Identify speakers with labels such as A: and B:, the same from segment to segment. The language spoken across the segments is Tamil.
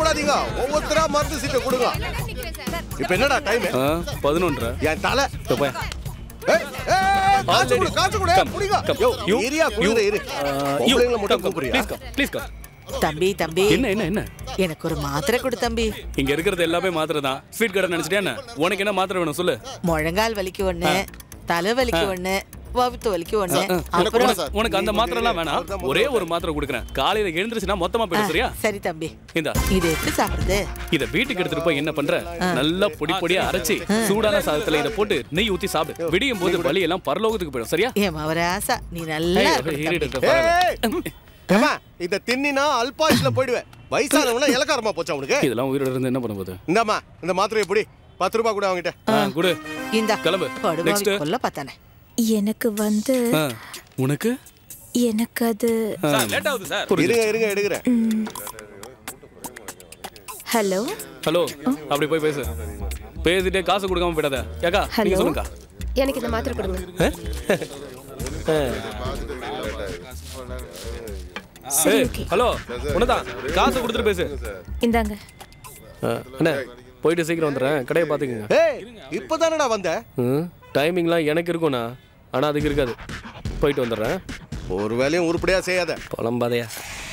A: அவசரப்படாதீங்க ஒவ்வொருத்தரா மருந்து சீட்டை கொடுங்க இப்ப என்னடா டைம்
B: ஆ பதினொன்றரை
A: என் தலை
B: இப்போ போய்
A: ஏய், ஏய், காசு கொடு, காசு கொடு,
B: Come,
A: புடிங்க.
B: come.
A: யோ,
B: You,
A: ஏரியா குளிர இரு.
B: யூ
A: பொம்பளைங்களை மட்டும்
B: கம் கம்
A: கூப்பிடுறியா?
B: ப்ளீஸ் கம் ப்ளீஸ் கம்
C: தம்பி தம்பி
B: என்ன என்ன என்ன
C: எனக்கு ஒரு மாத்திரை கொடு தம்பி
B: இங்க இருக்கிறது எல்லாமே மாத்திரை தான் ஸ்வீட் கடை நினைச்சிட்டியா என்ன உனக்கு என்ன மாத்திரை வேணும் சொல்லு
C: முழங்கால் வலிக்கு ஒண்ணு தலை வலிக்கு ஒண்ணு வவுத்து வலிக்கு ஒண்ணு
B: உனக்கு-
C: அப்புறம்
B: உனக்கு- உனக்கு அந்த மாத்திரை எல்லாம் வேணாம் ஒரே ஒரு மாத்திரை கொடுக்குறேன் காலையில எழுந்திருச்சுன்னா மொத்தமா போயிடு சரியா
C: சரி தம்பி
B: இந்தா
C: இது எப்படி சாப்பிடுறது
B: இத வீட்டுக்கு எடுத்துட்டு போய் என்ன பண்ற நல்லா பொடி பொடியா அரைச்சி சூடான சாதத்துல இத போட்டு நெய் ஊத்தி சாப்பிடு விடியும் போது வலி எல்லாம் பரலோகத்துக்கு போயிடும் சரியா
C: ஏன் மவராசா நீ நல்லா
B: ஏய்,
C: இருக்கணும்
B: இரு,
C: தம்பி.
B: இரு, பரவாயில்ல.
A: ஏய், ஏம்மா, இத தின்னினா அல்பாயுஸ்ல போயிடுவேன் வயசானவனா இலக்காரமா போச்சா உனக்கு
B: இதெல்லாம் உயிரோட இருந்து என்ன பண்ண போகுது
A: இந்தாம்மா இந்த மாத்திரையை பிடி பத்து ரூபாய் கூட அவங்கிட்ட
B: ஆ, குடு
C: இந்தா
B: கிளம்பு.
C: படுபாவி
B: Next.
C: கொல்ல பார்த்தானே
D: எனக்கு வந்து
B: ஆ, உனக்கு
D: எனக்கு அது
B: லேட் ஆகுது சார்
A: இருங்க இருங்க எடுக்கிறேன்
D: ஹலோ
B: ஹலோ அப்படி போய் பேசு பேசிட்டே காசு கொடுக்காம போயிடாத ஏக்கா நீங்க
D: Hello?
B: சொல்லுங்க
E: எனக்கு இந்த மாத்திரை கொடுங்க
D: சரி
B: ஏய்
D: ஓகே
B: ஹலோ உனதான் காசு கொடுத்துட்டு பேசு
D: இந்தாங்க
B: ஆ, அண்ணே போயிட்டு சீக்கிரம் வந்துடுறேன் கடையை பார்த்துக்குங்க
A: ஏய் இப்பதானடா வந்த
B: ம் டைமிங்லாம் எனக்கு இருக்கும்ண்ணா ஆனால் அதுக்கு இருக்காது போயிட்டு வந்துடுறேன்
A: ஒரு வேலையும் உருப்படியா செய்யாத
B: புலம்பாதையா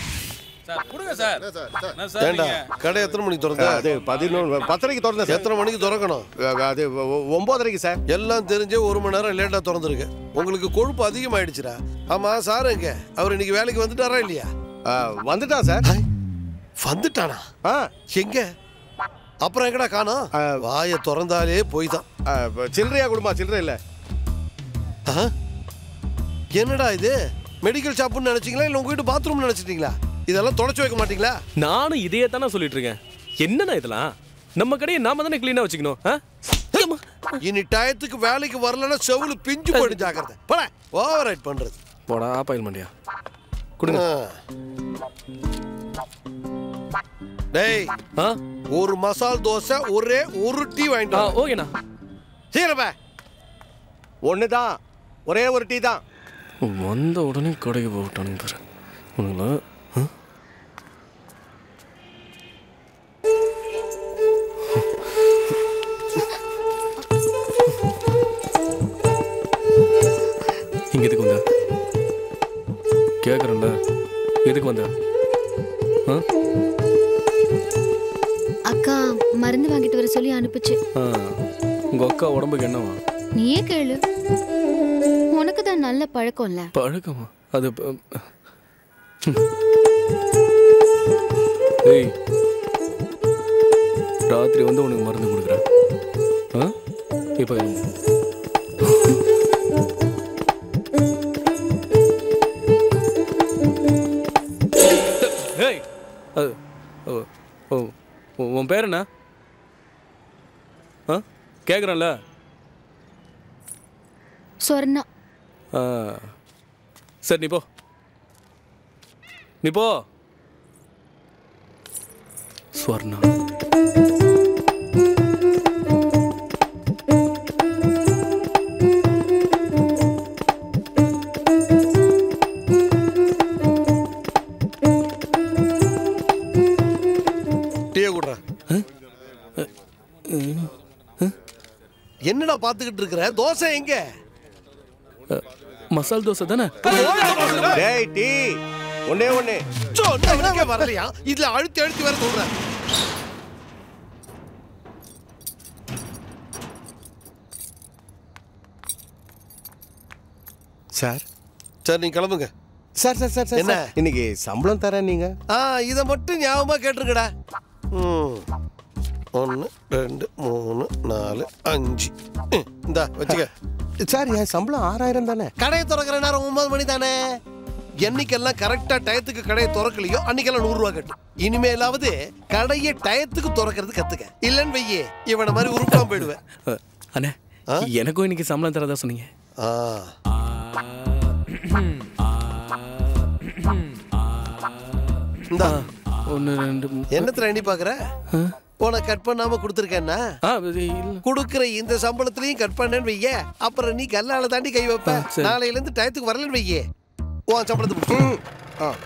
F: ஏண்டா கடை எத்தனை மணிக்கு திறந்த
A: அது பதினொன்று பத்தரைக்கு திறந்தேன் சார்
F: எத்தனை மணிக்கு திறக்கணும்
A: அது ஒ- ஒ- ஒன்பதரைக்கு சார்
F: எல்லாம் தெரிஞ்சே ஒரு மணி நேரம் லேட்டா திறந்துருக்கு உங்களுக்கு கொழுப்பு அதிகமாயிடுச்சுடா ஆமா சார் எங்க அவர் இன்னைக்கு வேலைக்கு வந்துட்டாரா இல்லையா
A: ஆ, வந்துட்டான் சார்
F: ஐ, வந்துட்டானா
A: ஆ
F: எங்க அப்புறம் எங்கடா காணோம் வாயை திறந்தாலே போய் தான்
A: ஆ, சில்லறையா கொடுமா சில்லறை இல்ல
F: ஆ? என்னடா இது மெடிக்கல் ஷாப்னு நினைச்சீங்களா இல்ல உங்க வீட்டு பாத்ரூம் நினைச்சிட்டீங்களா இதெல்லாம் தொடச்சு வைக்க மாட்டீங்களா
B: நானும் இதையே தானே சொல்லிட்டு இருக்கேன் என்னண்ணா இதெல்லாம் நம்ம கடையை நாம தானே க்ளீனாக வச்சுக்கணும் ஆ? ஏம்மா.
F: இனி டயத்துக்கு வேலைக்கு வரலன்னா செவுలు பிஞ்சு போயிடும் ஜாக்கிரதை போட ஓவர் ரைட் பண்றது
B: போடா ஆப்பாயில் மண்டியா கொடுங்க
F: ஆ. டேய்
B: ஆ
F: ஒரு மசால் தோசை ஒரே ஒரு டீ வாங்கிட்டு
B: ஆ
F: வா.
B: ஓகேண்ணா
F: சீக்கிரமே
A: ஒன்று தான் ஒரே ஒரு டீ தான்
B: வந்த உடனே கடைக்கு போட்டானுங்க பாரு உங்களை இங்க எதுக்கு வந்த கேட்குறேன்ல எதுக்கு வந்த ஆ
E: அக்கா மருந்து வாங்கிட்டு வர சொல்லி அனுப்புச்சு
B: ஆ உங்கள் அக்கா உடம்புக்கு என்னவா
E: நீயே கேளு உனக்கு தான் நல்ல பழக்கம்ல
B: பழக்கமா அது ப- ஏய் ராத்திரி வந்து உனக்கு மருந்து கொடுக்குறேன் ஆ இப்போ ஏய் அது ஓ ஓ உ- உன் பேர் என்ன ஆ கேட்குறேன்ல
E: சொர்ணா
B: ஆ சரி நீ போ நீ போ ஸ்வர்ணா
F: டீயை குடுறேன் என்னடா பாத்துக்கிட்டு இருக்கிற தோசை எங்க
B: அ, மசால் தோசை தானே
A: டேய் டீ ஒண்ணே ஒண்ணு
F: சொன்னவனுக்கே வரலையா இதுல அழுத்தி அழுத்தி வேற சொல்றேன்
A: சார்
F: சரி நீங்க கிளம்புங்க
A: சார் சார் சார் சார்
F: என்ன?
A: சார். இன்னைக்கு சம்பளம் தரேன் நீங்க
F: ஆ இதை மட்டும் ஞாபகமா கேட்டுருங்கடா ம் ஒன்று ரெண்டு மூணு நாலு அஞ்சு ம், இந்தா வச்சுக்க
A: சார் என் சம்பளம் ஆறாயிரம் தானே
F: கடையை திறக்கிற நேரம் ஒன்பது மணி தானே என்னைக்கெல்லாம் கரெக்டா டயத்துக்கு கடையை திறக்கலையோ அன்னைக்கெல்லாம் நூறு ரூபாய் கட்டு இனிமேலாவது கடையை டயத்துக்கு திறக்கிறது கத்துக்க இல்லைன்னு வையே இவனை மாதிரி உருப்படாம போயிடுவேன்
B: அ, அண்ணே எனக்கும் இன்னைக்கு சம்பளம் தரதா சொன்னீங்க
F: ஆ இந்தா
B: ஒன்று ரெண்டு மூ-
F: என்னத்துல எண்ணி பாக்குற உனக்கு கட் பண்ணாம கொடுத்துருக்கேன்னா
B: ஆ இது இல்ல
F: கொடுக்குற இந்த சம்பளத்திலையும் கட் பண்ணேன்னு வைய அப்புறம் நீ கல்லால தாண்டி கை வைப்ப
B: சரி.
F: நாளையில இருந்து டயத்துக்கு வரலன்னு வையே உன் சம்பளத்தை பிடிச்சி.
A: ஆ